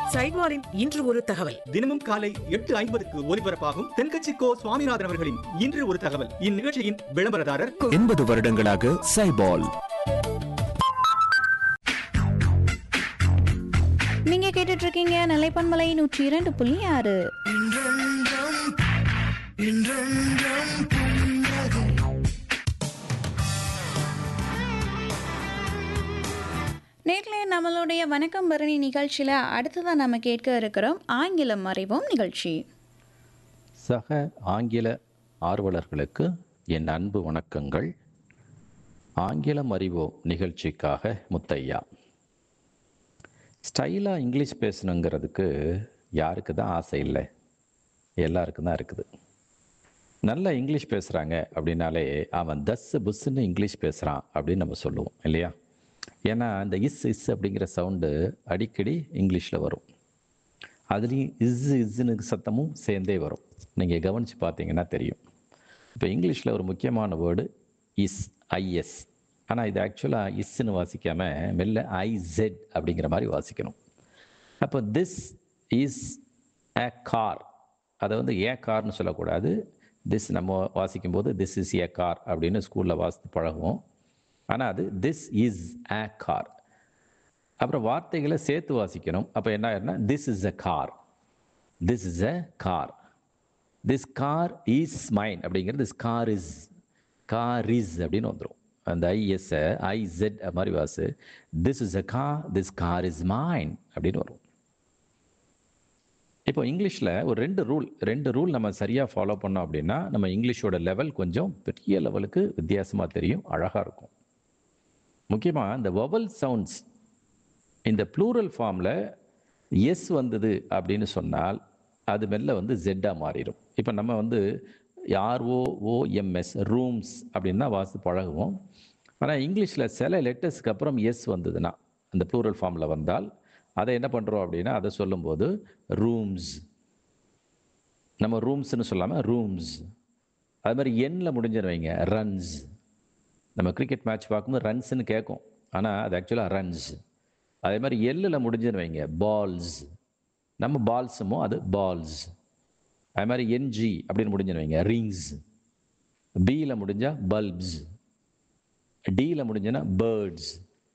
சைட்வாரின் இன்று ஒரு தகவல் தினமும் காலை எட்டு ஐம்பதுக்கு ஒலிபரப்பாகும் தென்கட்சி கோ சுவாமிநாதன் அவர்களின் இன்று ஒரு தகவல் இந்நிகழ்ச்சியின் விளம்பரதாரர் எண்பது வருடங்களாக சைபால் நீங்க கேட்டுட்டு இருக்கீங்க நிலைப்பன்மலை நூற்றி இரண்டு புள்ளி ஆறு நேர்களே நம்மளுடைய வணக்கம் பரணி நிகழ்ச்சியில் அடுத்ததான் நம்ம கேட்க இருக்கிறோம் ஆங்கிலம் அறிவோம் நிகழ்ச்சி சக ஆங்கில ஆர்வலர்களுக்கு என் அன்பு வணக்கங்கள் ஆங்கிலம் அறிவோம் நிகழ்ச்சிக்காக முத்தையா ஸ்டைலாக இங்கிலீஷ் பேசணுங்கிறதுக்கு யாருக்கு தான் ஆசை இல்லை எல்லாருக்கும் தான் இருக்குது நல்ல இங்கிலீஷ் பேசுகிறாங்க அப்படின்னாலே அவன் தஸ் புஸ்ன்னு இங்கிலீஷ் பேசுகிறான் அப்படின்னு நம்ம சொல்லுவோம் இல்லையா ஏன்னா அந்த இஸ் இஸ் அப்படிங்கிற சவுண்டு அடிக்கடி இங்கிலீஷில் வரும் அதுலேயும் இஸ் இஸ்ஸுன்னு சத்தமும் சேர்ந்தே வரும் நீங்கள் கவனித்து பார்த்தீங்கன்னா தெரியும் இப்போ இங்கிலீஷில் ஒரு முக்கியமான வேர்டு இஸ் ஐஎஸ் ஆனால் இது ஆக்சுவலாக இஸ்ன்னு வாசிக்காமல் மெல்ல ஐசெட் அப்படிங்கிற மாதிரி வாசிக்கணும் அப்போ திஸ் இஸ் a கார் அதை வந்து ஏ கார்னு சொல்லக்கூடாது திஸ் நம்ம வாசிக்கும்போது திஸ் இஸ் ஏ கார் அப்படின்னு ஸ்கூலில் வாசித்து பழகுவோம் ஆனால் அது திஸ் இஸ் a கார் அப்புறம் வார்த்தைகளை சேர்த்து வாசிக்கணும் அப்போ என்ன ஆயிரும்னா this is a car this is a car this car is mine அப்படிங்கிறது this car is car is அப்படின்னு வந்துடும் அந்த ஐஎஸ் ஐசெட் மாதிரி வாசு this is a car this car is mine அப்படின்னு வரும் இப்போ இங்கிலீஷில் ஒரு ரெண்டு ரூல் ரெண்டு ரூல் நம்ம சரியாக ஃபாலோ பண்ணோம் அப்படின்னா நம்ம இங்கிலீஷோட லெவல் கொஞ்சம் பெரிய லெவலுக்கு வித்தியாசமாக தெரியும் அழகாக இருக்கும் முக்கியமாக இந்த வவல் சவுண்ட்ஸ் இந்த ப்ளூரல் ஃபார்மில் எஸ் வந்தது அப்படின்னு சொன்னால் அது மெல்ல வந்து ஜெட்டாக மாறிடும் இப்போ நம்ம வந்து ஆர்ஓ ஓஎம்எஸ் ரூம்ஸ் அப்படின்னு தான் வாசித்து பழகுவோம் ஆனால் இங்கிலீஷில் சில லெட்டர்ஸ்க்கு அப்புறம் எஸ் வந்ததுன்னா அந்த ப்ளூரல் ஃபார்மில் வந்தால் அதை என்ன பண்ணுறோம் அப்படின்னா அதை சொல்லும்போது ரூம்ஸ் நம்ம ரூம்ஸ்னு சொல்லாமல் ரூம்ஸ் அது மாதிரி எண்ணில் முடிஞ்சுன்னு வைங்க ரன்ஸ் நம்ம கிரிக்கெட் மேட்ச் பார்க்கும்போது ரன்ஸ்னு கேட்கும் ஆனால் அது ஆக்சுவலாக ரன்ஸ் அதே மாதிரி எல்லில் முடிஞ்சுன்னு வைங்க பால்ஸ் நம்ம பால்ஸுமோ அது பால்ஸ் அது மாதிரி என்ஜி அப்படின்னு முடிஞ்சுன்னு வைங்க ரிங்ஸ் பியில் முடிஞ்சால் பல்ப்ஸ் டியில் முடிஞ்சுன்னா பேர்ட்ஸ்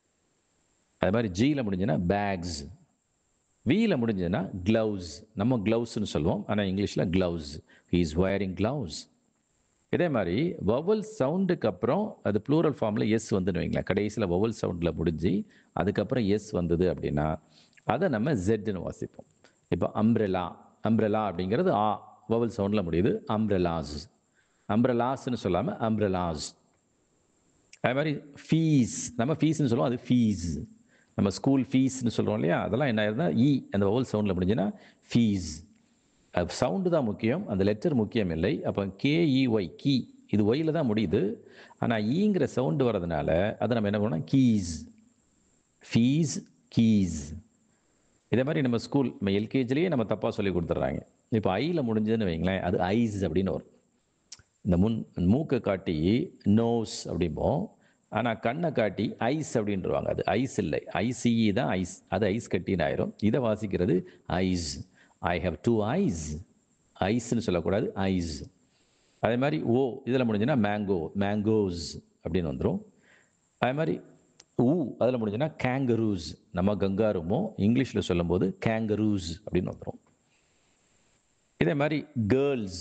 அது மாதிரி ஜியில் முடிஞ்சுன்னா பேக்ஸ் வியில் முடிஞ்சதுன்னா க்ளவுஸ் நம்ம க்ளவுஸ்னு சொல்லுவோம் ஆனால் இங்கிலீஷில் க்ளவுஸ் இஸ் வயரிங் க்ளவுஸ் இதே மாதிரி வவல் சவுண்டுக்கு அப்புறம் அது ப்ளூரல் ஃபார்மில் எஸ் வந்துன்னு வைங்களேன் கடைசியில் வவல் சவுண்டில் முடிஞ்சு அதுக்கப்புறம் எஸ் வந்தது அப்படின்னா அதை நம்ம ஜெட்னு வாசிப்போம் இப்போ அம்ப்ரெலா அம்ப்ரெலா அப்படிங்கிறது ஆ வவல் சவுண்டில் முடியுது அம்ப்ரெலாஸ் அம்ப்ரெலாஸ்னு சொல்லாமல் அம்ப்ரெலாஸ் அது மாதிரி ஃபீஸ் நம்ம ஃபீஸ்னு சொல்லுவோம் அது ஃபீஸ் நம்ம ஸ்கூல் ஃபீஸ்னு சொல்கிறோம் இல்லையா அதெல்லாம் என்ன ஆயிருந்தா இ அந்த வவல் சவுண்டில் முடிஞ்சுன்னா ஃபீஸ் சவுண்டு தான் முக்கியம் அந்த லெட்டர் முக்கியம் இல்லை அப்போ கேஇஒய் கீ இது ஒயில் தான் முடியுது ஆனால் ஈங்கிற சவுண்டு வர்றதுனால அதை நம்ம என்ன பண்ணோம் கீஸ் ஃபீஸ் கீஸ் இதே மாதிரி நம்ம ஸ்கூல் நம்ம எல்கேஜிலேயே நம்ம தப்பாக சொல்லி கொடுத்துட்றாங்க இப்போ ஐயில் முடிஞ்சதுன்னு வைங்களேன் அது ஐஸ் அப்படின்னு வரும் இந்த முன் மூக்கை காட்டி நோஸ் அப்படிம்போம் ஆனால் கண்ணை காட்டி ஐஸ் அப்படின்றவாங்க அது ஐஸ் இல்லை ஐசிஇ தான் ஐஸ் அது ஐஸ் கட்டின்னு ஆயிரும் இதை வாசிக்கிறது eyes I have two eyes ஐஸ்ன்னு சொல்லக்கூடாது ஐஸ் அதே மாதிரி ஓ இதில் முடிஞ்சுன்னா மேங்கோ மேங்கோஸ் அப்படின்னு வந்துடும் அதே மாதிரி ஊ அதில் முடிஞ்சுன்னா கேங்கரூஸ் நம்ம கங்காருமோ இங்கிலீஷில் சொல்லும்போது கேங்கரூஸ் அப்படின்னு வந்துடும் இதே மாதிரி கேர்ள்ஸ்